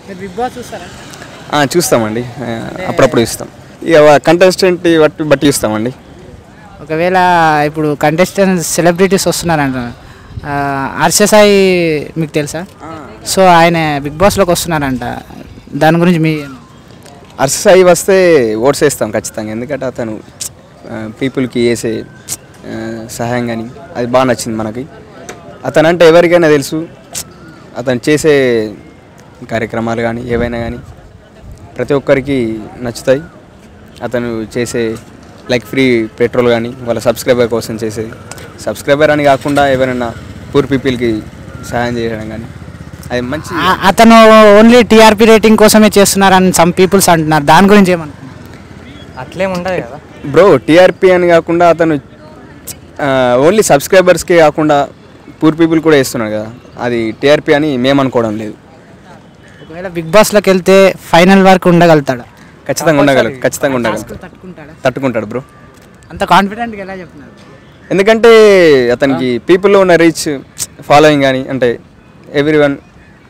మీరు big boss చూస్తారా ఆ, చూస్తామండి ఆ, అప్పుడప్పుడు చూస్తాం ఇక కంటెస్టెంట్ బట్టి బట్టి చూస్తామండి ఒకవేళ ఇప్పుడు కంటెస్టెంట్ సెలబ్రిటీస్ వస్తున్నారంట ఆ, హర్ష సాయి మీకు తెలుసా సో ఆయన బిగ్ బాస్లోకి వస్తున్నారంట దాని గురించి మీ అర్సాయి వస్తే ఓట్స్ వేస్తాం ఖచ్చితంగా ఎందుకంటే అతను పీపుల్కి వేసే ఆ, సహాయం కానీ అది బాగా నచ్చింది మనకి అతను అంటే ఎవరికైనా తెలుసు అతను చేసే కార్యక్రమాలు కానీ ఏవైనా కానీ ప్రతి ఒక్కరికి నచ్చుతాయి అతను చేసే లైక్ ఫ్రీ పెట్రోల్ కానీ వాళ్ళ సబ్స్క్రైబర్ కోసం చేసేది సబ్స్క్రైబర్ అని కాకుండా ఎవరైనా పూర్ పీపుల్కి సహాయం చేయడం కానీ అది మంచి ఆ- అతను ఓన్లీ టీఆర్పీ రేటింగ్ కోసమే చేస్తున్నారని సమ్ పీపుల్స్ అంటున్నారు దాని గురించి ఏమనుకుంటున్నారు అట్లేం ఉండదు కదా బ్రో టీఆర్పీ అని కాకుండా అతను ఓన్లీ సబ్స్క్రైబర్స్కే కాకుండా పూర్ పీపుల్ కూడా వేస్తున్నాడు కదా అది టీఆర్పీ అని మేము అనుకోవడం లేదు ఒకవేళ బిగ్ బాస్లోకి వెళ్తే ఫైనల్ వరకు ఉండగలుగుతాడా ఖచ్చితంగా ఉండగలరు ఖచ్చితంగా ఉండగలుగుతాడు తట్టుకుంటాడా తట్టుకుంటాడు బ్రో అంత కాన్ఫిడెంట్గా ఎలా చెప్తున్నారు ఎందుకంటే అతనికి పీపుల్లో ఉన్న రీచ్ ఫాలోయింగ్ కానీ అంటే everyone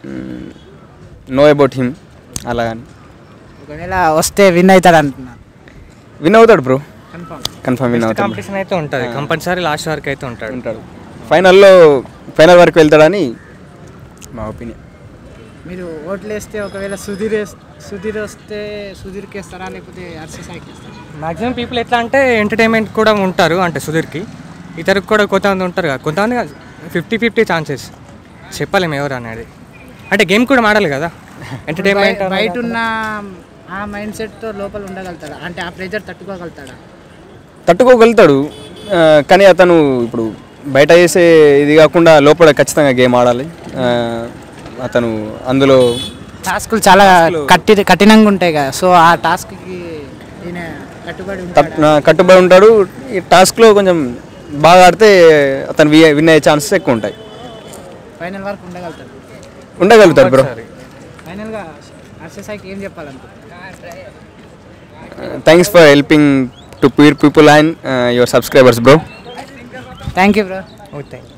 know about him అలా కానీ ఒకవేళ వస్తే విన్ అవుతాడు అంటున్నారు విన్ అవుతాడు బ్రో కన్ఫర్మ్ కన్ఫర్మ్ విన్ అవుతాడు కాంపిటీషన్ అయితే ఉంటుంది కంపల్సరీ లాస్ట్ వరకు అయితే ఉంటాడు ఉంటాడు ఫైనల్లో ఫైనల్ వరకు వెళ్తాడని మా ఒపీనియన్ మీరు ఓట్లు వేస్తే ఒకవేళ సుధీర్ వేస్- సుధీర్ వస్తే సుధీర్కి వేస్తారా లేకపోతే హర్ష సాయికి వేస్తారా మాక్సిమం పీపుల్ ఎట్లా అంటే ఎంటర్టైన్మెంట్ కూడా ఉంటారు అంటే సుధీర్కి ఇతరుకు కూడా కొంతమంది ఉంటారు కదా కొంతమంది ఫిఫ్టీ ఫిఫ్టీ ఛాన్సెస్ చెప్పలేము ఎవరు అనేది అంటే గేమ్ కూడా ఆడాలి కదా ఎంటర్టైన్మెంట్ బయ- బయట ఉన్న ఆ మైండ్ సెట్తో లోపల ఉండగలుగుతాడా అంటే ఆ ప్రెజర్ తట్టుకోగలుగుతాడా తట్టుకోగలుగుతాడు ఆ, కానీ అతను ఇప్పుడు బయట చేసే ఇది కాకుండా లోపల ఖచ్చితంగా గేమ్ ఆడాలి ఆ, అతను అందులో టాస్కులు చాలా కట్టి కఠినంగా ఉంటాయి కదా సో ఆ టాస్క్కి ఈయన కట్టుబడి ఉంటాడా తట్- ఆ, కట్టుబడి ఉంటాడు ఈ టాస్క్లో కొంచెం బాగా ఆడితే అతను వి- విన్ అయ్యే ఛాన్సెస్ ఎక్కువ ఉంటాయి ఫైనల్ వరకు ఉండగలుగుతాడు ఉండగలుగుతాడు బ్రో ఫైనల్గా హర్ష సాయికి ఏం చెప్పాలనుకుంటున్నారు thanks for helping to poor people and your subscribers bro thank you bro okay